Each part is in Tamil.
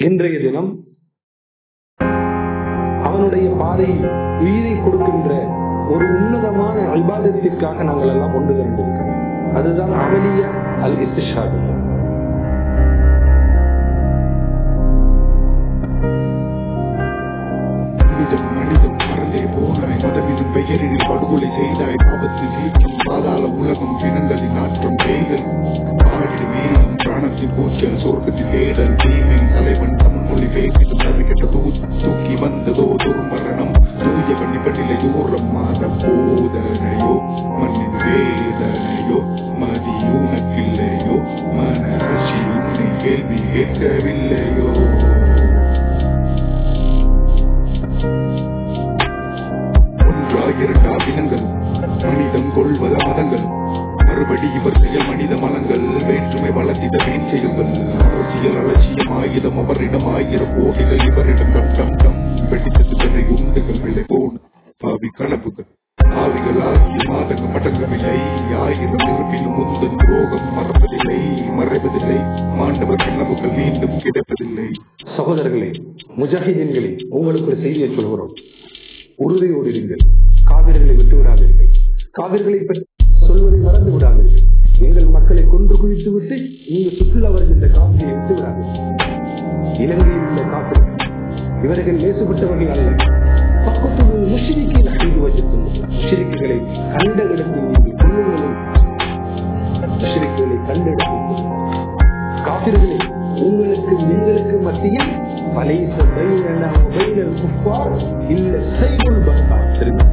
இன்றைய தினம் அவனுடைய பாதையில் உயிரை கொடுக்கின்ற ஒரு உன்னதமான அல்பாதத்திற்காக நாங்கள் எல்லாம் ஒன்று திரண்டிருக்கிறோம் அதுதான் அமலியா அல் இஸ்திஷாபியா மனிதம் மனிதம் மறந்தே போனாய் மதமிதும் பெயரில் படுகொலை செய்தாய் பாவத்தில் வீக்கம் பாதாள உலகம் பிணங்களின் நாற்றம் பெய்தல் ஆடிடு மேலும் பிராணத்தின் கூச்சல் சொர்க்கத்தில் தேடல் தீவின் தலைவன் தமிழ் மொழி பேசிட்டு தவிக்கிட்ட தூ தூக்கி வந்ததோ ஒரு மரணம் தூய கண்ணிப்பட்டிலை தூரம் மாத போதனையோ மண்ணின் வேதனையோ மதி உனக்கில்லையோ மனரட்சி உன்னை கேள்வி கேட்கவில்லையோ ஒன்றா இரண்டா இனங்கள் மனிதம் கொள்வத மதங்கள் மறுபடி இவர் செயல் மனித மலங்கள் வேற்றுமை வளர்த்திட வீண் செயல்கள் அரசியல் அலட்சியம் ஆயுதம் அவரிடம் ஆயிரம் கோடிகள் இவரிடம் கம் கம் கம் வெடித்தது பெரிய உண்டுகள் விலை போன பாவி கனவுகள் ஆவிகள் ஆகிய மாதங்க மடங்கவில்லை ஆயிரம் இருப்பினும் முந்தன் துரோகம் மறப்பதில்லை மறைவதில்லை மாண்டவர் கனவுகள் மீண்டும் கிடைப்பதில்லை சகோதரர்களே முஜாஹிதீன்களே உங்களுக்கு ஒரு செய்தியை சொல்கிறோம் உறுதியோடு இருங்கள் காவிர்களை விட்டு விடாதீர்கள் காவிர்களை பற்றி சொல்வதை மறந்து விடாதீர்கள் எங்கள் மக்களை கொன்று குவித்து விட்டு இங்கு சுற்றுலா வருகின்ற காவிரியை விட்டு விடாதீர்கள் இலங்கையில் உள்ள காவிரி இவர்கள் நேசப்பட்டவர்கள் அல்ல பக்கத்தில் முஷிரிக்கை நகைந்து வைத்திருக்கும் முஷிரிக்குகளை கண்ட இடத்தில் நீங்கள் கொள்ளுங்களும் முஷிரிக்குகளை கண்ட இடத்தில் கொள்ளுங்கள். காபிர்களே உங்களுக்கு உங்களுக்கு மத்தியில் பலைச பைனனா பைனல் குஃபார் இல்ல சைபுல் பக்தா தெரியுமா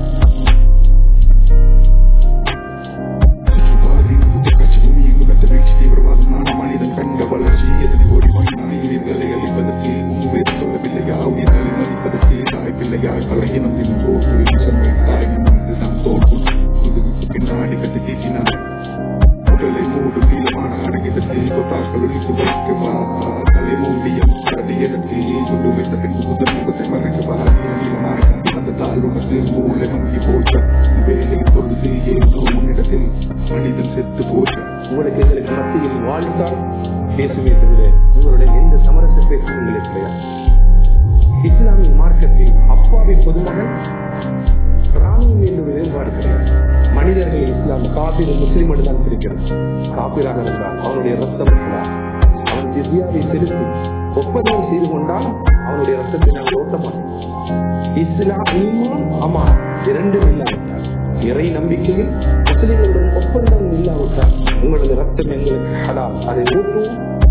சுற்றுப்பாதையின் உதிர்கட்சி பூமியின் முகத்த வீழ்ச்சி தீவிரவாதம் நான மனிதன் கண்ட வளர்ச்சி எதிரி ஓடி வாங்கினாய் உயிர்களை அழிப்பதற்கு உண்மையை சொல்லவில்லையா உயிர்களை மதிப்பதற்கு தாய் பிள்ளையாய் பழகினத்தின் போக்கு சொன்ன தாய் நின்று நாம் தோற்கும் முதுகுக்கு பின்னாடி கட்டி தீட்டினார் உடலை மூடும் நீளமான அடங்கிடத்தில் கொட்டாக்கள் ஒழித்து வைக்கவா தலை மூடியம் தடியடத்தில் கொண்டு வைத்த பின்பு முதல் முகத்தை மறைக்கவா நீளமாய் அந்த தாள் உணர்ந்து மூளை மங்கி போச்ச வேலை பொழுது ஏதோ உன்னிடத்தில் மனிதன் செத்து போச்ச உங்களுக்கு எங்களுக்கு மத்தியில் வாழ்ந்தால் பேசுவே தவிர உங்களுடைய எந்த சமரச பேச்சும் எங்களுக்கு கிடையாது இஸ்லாமிய மார்க்கத்தில் அப்பாவி பொதுமகன் ராணுவம் என்று வேறுபாடு கிடையாது மனிதர்களை இஸ்லாம் காபிர் முஸ்லிம் தான் பிரிக்கிறது காபிராக இருந்தால் அவனுடைய ரத்தம் ஹலால். அவன் ஜிஸ்யாவை செலுத்தி ஒப்பந்தம் செய்து கொண்டால் அவனுடைய ரத்தத்தை நாங்கள் ஓட்ட மாட்டோம் இஸ்லாம் ஈமான் அமான் இரண்டும் இல்லாவிட்டால் இறை நம்பிக்கையில் முஸ்லிம்களுடன் ஒப்பந்தம் இல்லாவிட்டால் உங்களது ரத்தம் எங்களுக்கு ஹலால் அதை ஊட்டுவோம்